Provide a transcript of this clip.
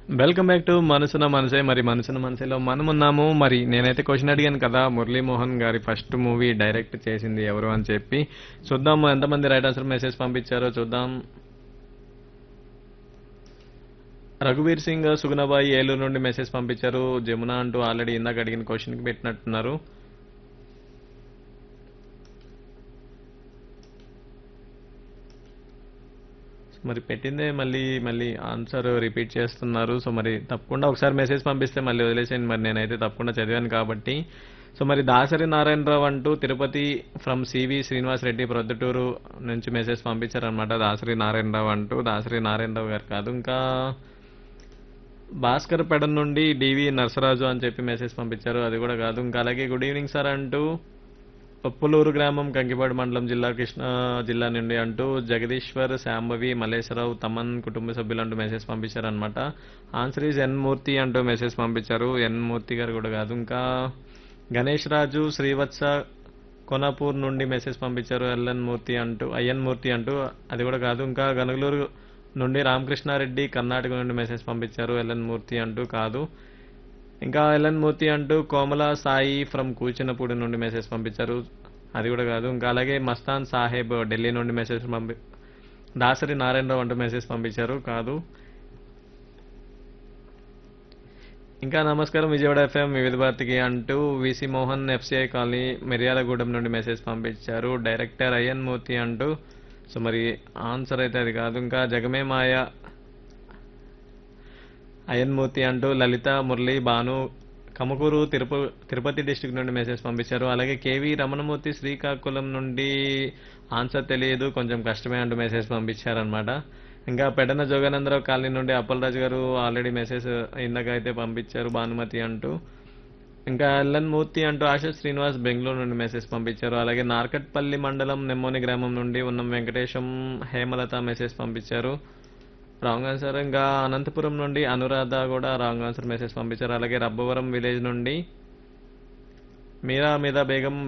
welcome back to మనసున మనసే మరి మనసున మనసేలో మనం ఉన్నాము మరి నేనైతే క్వశ్చన్ అడిగాను కదా మురళీమోహన్ గారి ఫస్ట్ మూవీ డైరెక్ట్ చేసింది ఎవరు అని చెప్పి చూద్దాం ఎంతమంది రైట్ ఆన్సర్ మెసేజ్ పంపించారో చూద్దాం రఘువీర్ సింగ్ సుగుణబాయి ఏలూరు నుండి మెసేజ్ పంపించారు జమున అంటూ ఆల్రెడీ ఇందాక అడిగిన క్వశ్చన్కి పెట్టినట్టున్నారు మరి పెట్టిందే మళ్ళీ మళ్ళీ ఆన్సర్ రిపీట్ చేస్తున్నారు సో మరి తప్పకుండా ఒకసారి మెసేజ్ పంపిస్తే మళ్ళీ వదిలేసేయండి మరి నేనైతే తప్పకుండా చదివాను కాబట్టి సో మరి దాసరి నారాయణరావు అంటూ తిరుపతి ఫ్రమ్ సివి శ్రీనివాస్ రెడ్డి ప్రొద్దుటూరు నుంచి మెసేజ్ పంపించారనమాట దాసరి నారాయణరావు అంటూ దాసరి నారాయణరావు గారు కాదు ఇంకా భాస్కర్ పెడ నుండి డివి నరసరాజు అని చెప్పి మెసేజ్ పంపించారు అది కూడా కాదు ఇంకా అలాగే గుడ్ ఈవినింగ్ సార్ అంటూ ఉప్పులూరు గ్రామం కంకిపాడు మండలం జిల్లా కృష్ణా జిల్లా నుండి అంటూ జగదీశ్వర్ శాంభవి మల్లేశ్వరరావు తమన్ కుటుంబ సభ్యులు అంటూ మెసేజ్ పంపించారనమాట ఆన్సర్ ఈజ్ ఎన్ మూర్తి అంటూ మెసేజ్ పంపించారు ఎన్ మూర్తి గారు కూడా కాదు ఇంకా గణేష్ రాజు శ్రీవత్స కొనాపూర్ నుండి మెసేజ్ పంపించారు ఎల్ఎన్ మూర్తి అంటూ ఐఎన్ మూర్తి అంటూ అది కూడా కాదు ఇంకా గనుగులూరు నుండి రామకృష్ణారెడ్డి కర్ణాటక నుండి మెసేజ్ పంపించారు ఎల్ఎన్ మూర్తి అంటూ కాదు ఇంకా ఎల్ఎన్ మూర్తి అంటూ కోమల సాయి ఫ్రమ్ కూచినపూడి నుండి మెసేజ్ పంపించారు అది కూడా కాదు ఇంకా అలాగే మస్తాన్ సాహెబ్ ఢిల్లీ నుండి మెసేజ్ పంపి దాసరి నారాయణరావు అంటూ మెసేజ్ పంపించారు కాదు ఇంకా నమస్కారం విజయవాడ ఎఫ్ఎం వివిధ భారతికి అంటూ V C Mohan F C I colony Miryalagudem నుండి మెసేజ్ పంపించారు డైరెక్టర్ అయ్యన్ మూర్తి అంటూ సో మరి ఆన్సర్ అయితే అది కాదు ఇంకా జగమే మాయ అయన్మూర్తి అంటూ లలిత మురళి భాను కమకూరు తిరుప తిరుపతి డిస్టిక్ నుండి మెసేజ్ పంపించారు అలాగే కేవీ రమణమూర్తి శ్రీకాకుళం నుండి ఆన్సర్ తెలియదు కొంచెం కష్టమే అంటూ మెసేజ్ పంపించారనమాట ఇంకా పెడన జోగానందరావు కాలనీ నుండి అప్పలరాజు గారు ఆల్రెడీ మెసేజ్ ఇందాక అయితే పంపించారు భానుమతి అంటూ ఇంకా ఎల్ఎన్ మూర్తి అంటూ ఆశా శ్రీనివాస్ బెంగళూరు నుండి మెసేజ్ పంపించారు అలాగే నార్కట్పల్లి మండలం నెమ్మోని గ్రామం నుండి ఉన్న వెంకటేశం హేమలత మెసేజ్ పంపించారు రాంగ్ ఆన్సర్ ఇంకా అనంతపురం నుండి అనురాధ కూడా రాంగ్ ఆన్సర్ మెసేజ్ పంపించారు అలాగే రబ్బవరం విలేజ్ నుండి మీరా మీద బేగం